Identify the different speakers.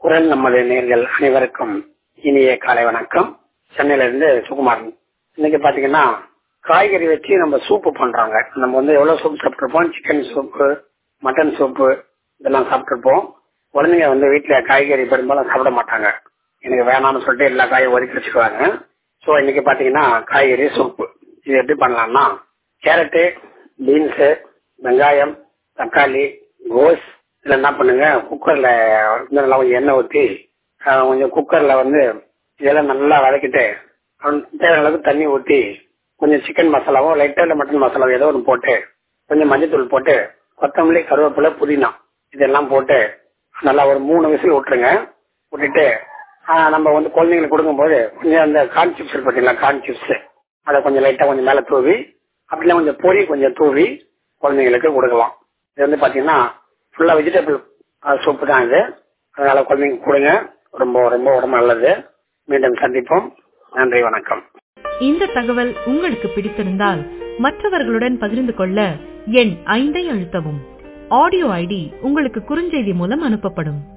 Speaker 1: குரல் நமது நேர்கள் அனைவருக்கும் இனிய காலை வணக்கம் சென்னையில இருந்து சுகுமாரன் இன்னைக்கு பாத்தீங்கன்னா காய்கறி வச்சு நம்ம சூப்பு பண்றாங்க நம்ம வந்து எவ்வளவு சூப் சாப்பிட்டுருப்போம் சிக்கன் சூப்பு மட்டன் சூப்பு இதெல்லாம் சாப்பிட்டுருப்போம் குழந்தைங்க வந்து வீட்டுல காய்கறி பெரும்பாலும் சாப்பிட மாட்டாங்க எனக்கு வேணாம்னு சொல்லிட்டு எல்லா காயும் ஒதுக்கி வச்சுக்குவாங்க ஸோ இன்னைக்கு பாத்தீங்கன்னா காய்கறி சூப்பு இது எப்படி பண்ணலாம்னா கேரட்டு பீன்ஸு வெங்காயம் தக்காளி கோஸ் இதில் என்ன பண்ணுங்க குக்கர்ல வந்து நல்லா கொஞ்சம் எண்ணெய் ஊற்றி கொஞ்சம் குக்கர்ல வந்து இதெல்லாம் நல்லா வதக்கிட்டு தேவையான அளவுக்கு தண்ணி ஊற்றி கொஞ்சம் சிக்கன் மசாலாவோ லைட்டாக இல்லை மட்டன் மசாலாவோ ஏதோ ஒன்று போட்டு கொஞ்சம் மஞ்சத்தூள் போட்டு கொத்தமல்லி கருவேப்பிலை புதினா இதெல்லாம் போட்டு நல்லா ஒரு மூணு விசில் விட்டுருங்க விட்டுட்டு நம்ம வந்து குழந்தைங்களுக்கு கொடுக்கும்போது கொஞ்சம் அந்த கார்ன் சிப்ஸ் இருக்கு பார்த்தீங்களா கார்ன் சிப்ஸ் அதை கொஞ்சம் லைட்டாக கொஞ்சம் மேலே தூவி அப்படின்னா கொஞ்சம் பொரி கொஞ்சம் தூவி குழந்தைங்களுக்கு கொடுக்கலாம் இது வந்து பார்த்தீங்கன்னா ஃபுல்லாக வெஜிடபிள் சூப்பு தான் இது அதனால குழந்தைங்க கொடுங்க ரொம்ப ரொம்ப உடம்பு நல்லது மீண்டும் சந்திப்போம் நன்றி வணக்கம்
Speaker 2: இந்த தகவல் உங்களுக்கு பிடித்திருந்தால் மற்றவர்களுடன் பகிர்ந்து கொள்ள எண் ஐந்தை அழுத்தவும் ஆடியோ ஐடி உங்களுக்கு குறுஞ்செய்தி மூலம் அனுப்பப்படும்